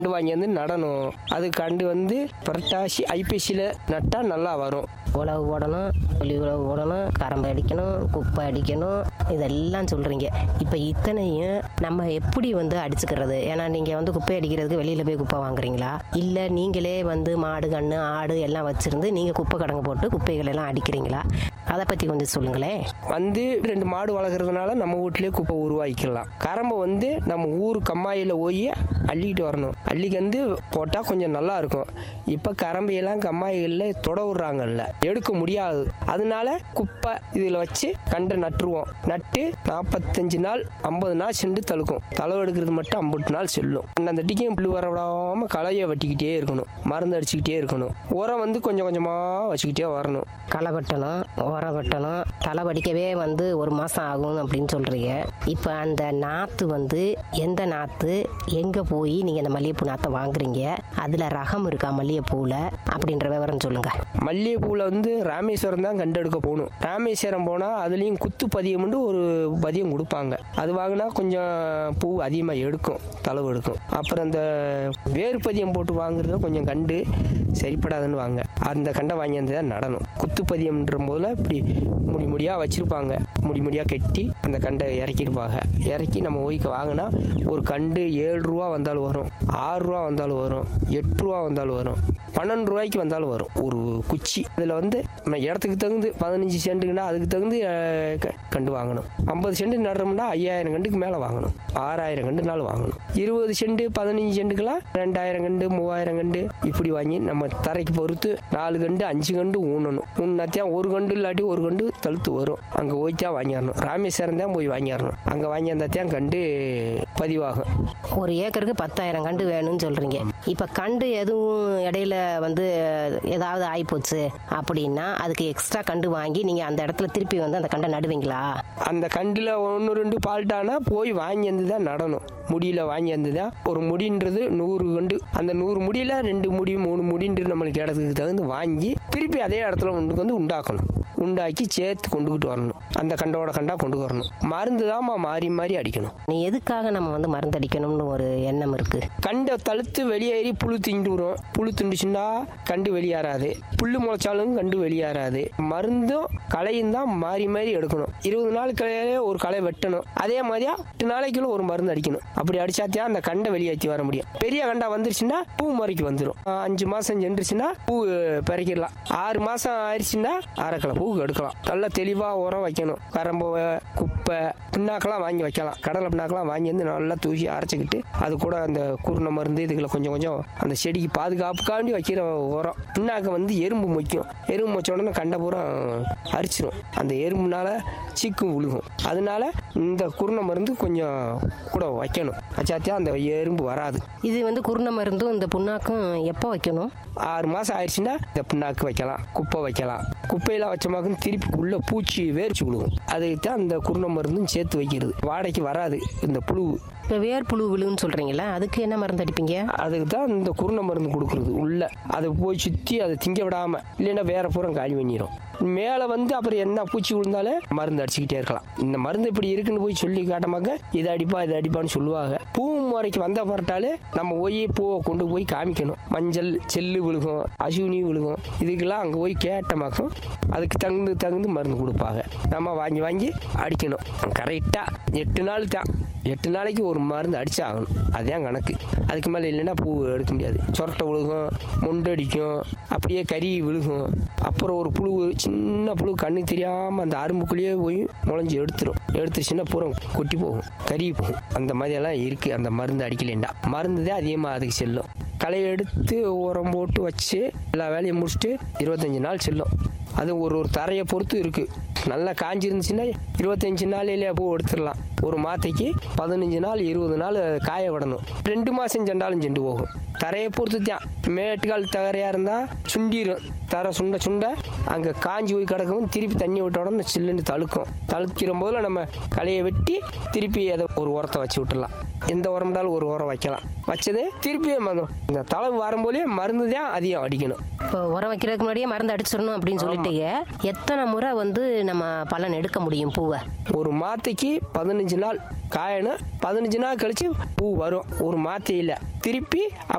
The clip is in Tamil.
கண்டு வாங்கி வந்து நடணும் அது கண்டு வந்து புரட்டாசி ஐப்பசியில் நட்டால் நல்லா வரும் உழவு போடணும் புளி உழவு போடணும் கரம்பு அடிக்கணும் குப்பை அடிக்கணும் இதெல்லாம் சொல்கிறீங்க இப்போ இத்தனையும் நம்ம எப்படி வந்து அடிச்சுக்கிறது ஏன்னா நீங்கள் வந்து குப்பை அடிக்கிறதுக்கு வெளியில் போய் குப்பை வாங்குறீங்களா இல்லை நீங்களே வந்து மாடு கன்று ஆடு எல்லாம் வச்சுருந்து நீங்கள் குப்பை கடங்கு போட்டு குப்பைகள் எல்லாம் அடிக்கிறீங்களா அதை பற்றி கொஞ்சம் சொல்லுங்களேன் வந்து ரெண்டு மாடு வளர்க்குறதுனால நம்ம வீட்டிலேயே குப்பை உருவாக்கிக்கலாம் கரம்பை வந்து நம்ம ஊர் கம்மாயில் போய் அள்ளிட்டு வரணும் அள்ளிக்கு வந்து போட்டால் கொஞ்சம் நல்லா இருக்கும் இப்போ கரம்பையெல்லாம் கம்மாய்களில் தொட விடுறாங்கல்ல எடுக்க முடியாது அதனால குப்பை இதில் வச்சு கண்டை நட்டுருவோம் நட்டு நாற்பத்தஞ்சு நாள் ஐம்பது நாள் சென்று தழுக்கும் தளவு எடுக்கிறது மட்டும் ஐம்பது நாள் செல்லும் அந்த டிக்கையும் புல்லு வர விடாம களையை வெட்டிக்கிட்டே இருக்கணும் மருந்து அடிச்சுக்கிட்டே இருக்கணும் உரம் வந்து கொஞ்சம் கொஞ்சமாக வச்சுக்கிட்டே வரணும் களை வெட்டணும் உரம் வெட்டணும் தலை வடிக்கவே வந்து ஒரு மாதம் ஆகும் அப்படின்னு சொல்கிறீங்க இப்போ அந்த நாற்று வந்து எந்த நாற்று எங்கே போய் நீங்கள் அந்த மல்லிகைப்பூ நாற்றை வாங்குறீங்க அதில் ரகம் இருக்கா மல்லிகைப்பூவில் அப்படின்ற விவரம் சொல்லுங்கள் மல்லிகைப்பூவில் வந்து ராமேஸ்வரம் தான் கண்டெடுக்க போகணும் ராமேஸ்வரம் போனால் அதுலேயும் குத்து பதியம்னு ஒரு பதியம் கொடுப்பாங்க அது வாங்கினா கொஞ்சம் பூ அதிகமாக எடுக்கும் தளவு எடுக்கும் அப்புறம் அந்த வேறு பதியம் போட்டு வாங்குறத கொஞ்சம் கண்டு சரிப்படாதுன்னு வாங்க அந்த கண்டை வாங்கி வந்து தான் நடணும் குத்து பதியம்ன்ற போதில் இப்படி முடி முடியாக வச்சுருப்பாங்க முடி முடியாக கட்டி அந்த கண்டை இறக்கிருப்பாங்க இறக்கி நம்ம ஓய்க்கு வாங்கினா ஒரு கண்டு ஏழு ரூபா வந்தாலும் வரும் ஆறு ரூபா வந்தாலும் வரும் எட்டு ரூபா வந்தாலும் வரும் பன்னெண்டு ரூபாய்க்கு வந்தாலும் வரும் ஒரு குச்சி அதில் வந்து நம்ம இடத்துக்கு தகுந்து பதினஞ்சு சென்ட்டுக்குன்னா அதுக்கு தகுந்து அஹ், க- கண்டு வாங்கணும் ஐம்பது சென்ட் நடுறோம்னா ஐயாயிரம் கண்டுக்கு மேலே வாங்கணும் ஆறாயிரம் கண்டுனாலும் வாங்கணும் இருபது சென்ட் பதினஞ்சு சென்ட்டுக்கெல்லாம் ரெண்டாயிரம் கண்டு மூவாயிரம் கண்டு இப்படி வாங்கி நம்ம தரைக்கு பொறுத்து நாலு கண்டு அஞ்சு கண்டு ஊனணும் ஊனாத்தான் ஒரு கண்டு இல்லாட்டி ஒரு கண்டு தழுத்து வரும் அங்கே போய்த்தான் வாங்கிடணும் ராமேஸ்வரம் தான் போய் வாங்கிடணும் அங்கே வாங்கியிருந்தாத்தான் கண்டு பதிவாகும் ஒரு ஏக்கருக்கு பத்தாயிரம் கண்டு வேணும்னு சொல்கிறீங்க இப்போ கண்டு எதுவும் இடையில வந்து ஏதாவது ஆகிப்போச்சு அப்படின்னா அதுக்கு எக்ஸ்ட்ரா கண்டு வாங்கி நீங்கள் அந்த இடத்துல திருப்பி வந்து அந்த கண்டை நடுவீங்களா அந்த கண்டில் ஒன்று ரெண்டு பால்ட்டானா போய் வாங்கி வந்து தான் நடணும் முடியில் வாங்கி வந்து தான் ஒரு முடின்றது நூறு கண்டு அந்த நூறு முடியில் ரெண்டு முடி மூணு முடின்றது நம்மளுக்கு இடத்துக்கு தகுந்து வாங்கி திருப்பி அதே இடத்துல கொண்டு வந்து உண்டாக்கணும் உண்டாக்கி சேர்த்து கொண்டுக்கிட்டு வரணும் அந்த கண்டோட கண்டா கொண்டு வரணும் மருந்து தான்மா மாறி மாறி அடிக்கணும் நீ எதுக்காக நம்ம வந்து மருந்து அடிக்கணும்னு ஒரு எண்ணம் இருக்குது கண்டை தழுத்து வெளியேறி புழு திங்கிட்டு வரும் புழு திண்டுச்சுன்னா கண்டு வெளியேறாது புல்லு முளைச்சாலும் கண்டு வெளியேறாது மருந்தும் களையும் தான் மாறி மாறி எடுக்கணும் இருபது நாள் களையிலே ஒரு களை வெட்டணும் அதே மாதிரியா எட்டு நாளைக்குள்ள ஒரு மருந்து அடிக்கணும் அப்படி அடிச்சாத்தான் அந்த கண்டை வெளியேற்றி வர முடியும் பெரிய கண்டா வந்துருச்சுன்னா பூ முறைக்கு வந்துடும் அஞ்சு மாசம் சென்றுச்சுன்னா பூ பறிக்கிடலாம் ஆறு மாசம் ஆயிடுச்சுன்னா அரைக்கலை பூ எடுக்கலாம் நல்லா தெளிவா உரம் வைக்கணும் கரம்பு குப்பை பின்னாக்கெல்லாம் வாங்கி வைக்கலாம் கடலை பின்னாக்கெல்லாம் வாங்கி வந்து நல்லா தூசி அரைச்சிக்கிட்டு அது கூட அந்த குருணை மருந்து இதுகளை கொஞ்சம் கொஞ்சம் அந்த செடிக்கு பாதுகாப்புக்காண்டி வைக்கிற உரம் பின்னாக்க வந்து எறும்பு மொய்க்கும் எறும்பு மொச்ச உடனே கண்ட பூரா அரிச்சிடும் அந்த எறும்புனால சீக்கும் விழுகும் அதனால இந்த குருணை மருந்து கொஞ்சம் கூட வைக்கணும் வச்சாத்தியா அந்த எறும்பு வராது இது வந்து குருணை மருந்தும் இந்த புண்ணாக்கும் எப்போ வைக்கணும் ஆறு மாதம் ஆயிடுச்சுன்னா இந்த பின்னாக்கு வைக்கலாம் குப்பை வைக்கலாம் குப்பையெல்லாம் வச்சமாக்கும் திருப்பி உள்ள பூச்சி வேர்ச்சி விழுகும் அதுக்கு தான் அந்த குருணை மருந்தும் சேர்த்து வைக்கிறது வாடகைக்கு வராது இந்த புழு இப்போ வேர்ப்புழு விழுன்னு சொல்கிறீங்களா அதுக்கு என்ன மருந்து அடிப்பீங்க அதுக்கு தான் இந்த குருணை மருந்து கொடுக்குறது உள்ள அதை போய் சுற்றி அதை திங்க விடாம இல்லைன்னா வேற பூரம் காலி பண்ணிடும் மேலே வந்து அப்புறம் என்ன பூச்சி விழுந்தாலே மருந்து அடிச்சுக்கிட்டே இருக்கலாம் இந்த மருந்து இப்படி இருக்குன்னு போய் சொல்லி காட்டமாக்க இதை அடிப்பா இதை அடிப்பான்னு சொல்லுவாங்க பூ முறைக்கு வந்த பரட்டாலே நம்ம போய் பூவை கொண்டு போய் காமிக்கணும் மஞ்சள் செல்லு விழுகும் அசுவினி விழுகும் இதுக்கெல்லாம் அங்கே போய் கேட்டமாக்கும் அதுக்கு தகுந்து தகுந்து மருந்து கொடுப்பாங்க நம்ம வாங்கி வாங்கி அடிக்கணும் கரெக்டாக எட்டு நாள் தான் எட்டு நாளைக்கு ஒரு மருந்து அடிச்சு ஆகணும் அதுதான் கணக்கு அதுக்கு மேலே இல்லைன்னா பூ எடுக்க முடியாது சொரட்டை விழுகும் முண்டடிக்கும் அப்படியே கறி விழுகும் அப்புறம் ஒரு புழு சின்ன புழு கண்ணு தெரியாமல் அந்த அரும்புக்குள்ளேயே போய் முளைஞ்சி எடுத்துரும் எடுத்துருச்சுன்னா பூரா கொட்டி போகும் கறி போகும் அந்த மாதிரியெல்லாம் இருக்குது அந்த மருந்து அடிக்கலைண்டா மருந்து தான் அதிகமாக அதுக்கு செல்லும் களை எடுத்து உரம் போட்டு வச்சு எல்லா வேலையும் முடிச்சுட்டு இருபத்தஞ்சி நாள் செல்லும் அது ஒரு ஒரு தரையை பொறுத்து இருக்கு நல்லா காஞ்சிருந்துச்சுன்னா இருபத்தஞ்சு நாளிலே பூ எடுத்துடலாம் ஒரு மாத்தைக்கு பதினஞ்சு நாள் இருபது நாள் காய விடணும் ரெண்டு மாதம் சென்றாலும் செண்டு போகும் தரையை பொறுத்து தான் மேட்டுக்கால் தகரையாக இருந்தால் சுண்டிரும் தரை சுண்ட சுண்ட அங்கே காஞ்சி போய் கிடக்கும் திருப்பி தண்ணி விட்ட உடனே சில்லுன்னு தழுக்கும் தழுக்கிற போதில் நம்ம களையை வெட்டி திருப்பி அதை ஒரு உரத்தை வச்சு விட்டுறலாம் எந்த உரம்னாலும் ஒரு உரம் வைக்கலாம் வச்சது திருப்பி ம- இந்த தளவு வரும்போதே மருந்து தான் அதிகம் அடிக்கணும் இப்போ உரம் வைக்கிறதுக்கு முன்னாடியே மருந்து அடிச்சிடணும் அப்படின்னு சொல்லிட்டீங்க எத்தனை முறை வந்து நம்ம பலன் எடுக்க முடியும் பூவை ஒரு மாத்தைக்கு பதினஞ்சு பதினஞ்சு நாள் காயணும் பதினஞ்சு நாள் கழிச்சு பூ வரும் ஒரு மாத்தையில் திருப்பி